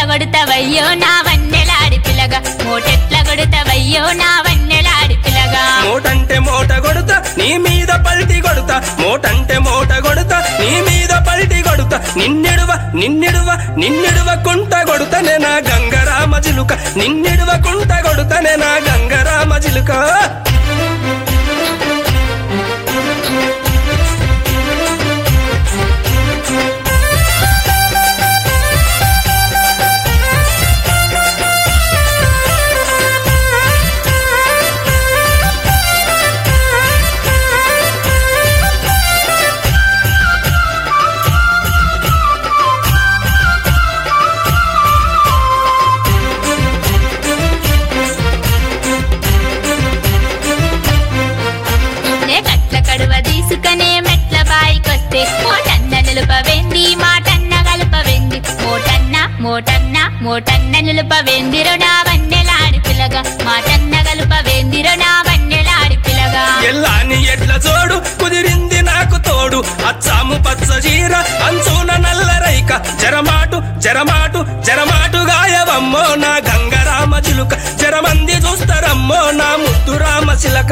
కొడుతవయ్యో నా వన్నెలాడి పిల్లగా మోటెట్ల కొడుతవయ్యో నా వన్నెలాడి పిల్లగా మోటంటే మోట కొడుతా నీ మీద పల్టి కొడుతా మోటంటే మోట కొడుతా నీ మీద పల్టి కొడుతా నిన్నెడువ నిన్నెడువ నిన్నెడువ కుంట కొడుతనే నా గంగరామ చిలుక నిన్నెడువ కుంట కొడుతనే నా గంగరామ చిలుక నే కట్ల కడువ తీసుకనే మెట్ల బాయికొస్తే మోటన్న నిలుపవెంది మాటన్న గలుపవెంది మోటన్న మోటన్న మోటన్న నిలుపవెందిరో నా వన్నెలాడి పిల్లగా మాటన్న గలుపవెందిరో నా వన్నెలాడి పిల్లగా ఎల్లాని ఎట్ల చూడు కుదిరింది నాకు తోడు అచ్చాము పచ్చ చీర అంచున నల్ల రైక జరమాటు జరమాటు జరమాటు గాయవమ్మో నా గంగరామ చిలుక జరమంది చూస్తారమ్మో నా ముద్దు రామ చిలక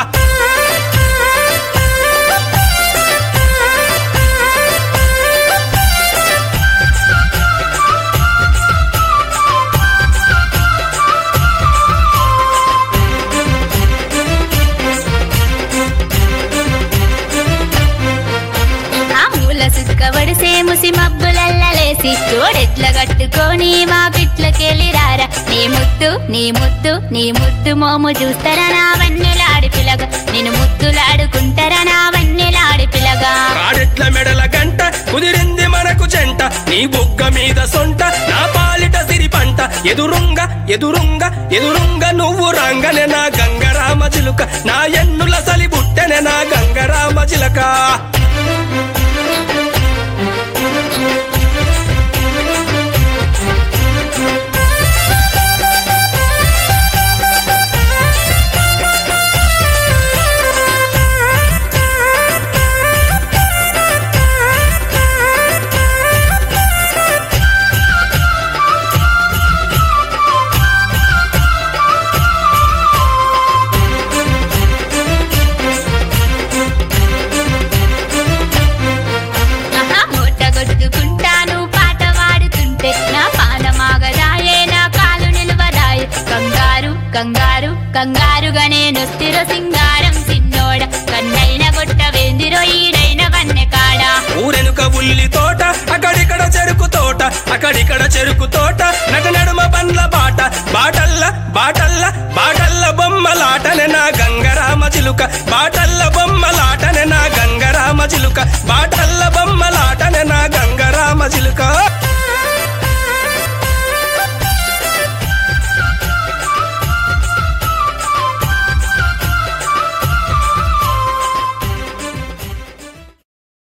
ఆ మూల సుక్క వడిసే ముసి మబ్బులల్లలేసి తోడెట్ల కట్టుకొని మా పిట్లకెళ్ళి రారా నీ ముద్దు నీ ముద్దు నీ ముద్దు మోము చూస్తారా నా వన్నెలాడి పిల్లగా నేను ముద్దులాడుకుంటారా నా వన్నెలాడి పిల్లగా కాడెట్ల మెడల గంట కుదిరింది మనకు చెంట నీ బుగ్గ మీద సొంట నా పాలిట సిరి పంట ఎదురుంగ ఎదురుంగ ఎదురుంగ నువ్వు రంగనే నా గంగరామ చిలుక నా ఎన్నుల సలి బుట్టెనే నా గంగరామ చిలక ఆహా, మూట కొట్టుకుంటాను పాట పాడుతుంటే నా పానమాగదాయే నా కాలు నిలువదాయే కంగారు కంగారు కంగారుగా నేను స్థిర సింగారం సిన్నోడ కన్నైన గొట్టవేందిరో ఈడైన వన్నె కాడా ఊరెనుక ఉల్లి తోట అక్కడిక్కడ చెరుకు తోట అక్కడిక్కడ చెరుకు తోట నట నడుమ బండ్ల బాట బాటల్ల బాటల్ల బాటల్ల బొమ్మలాటనే నా గంగరామ చిలుక బాట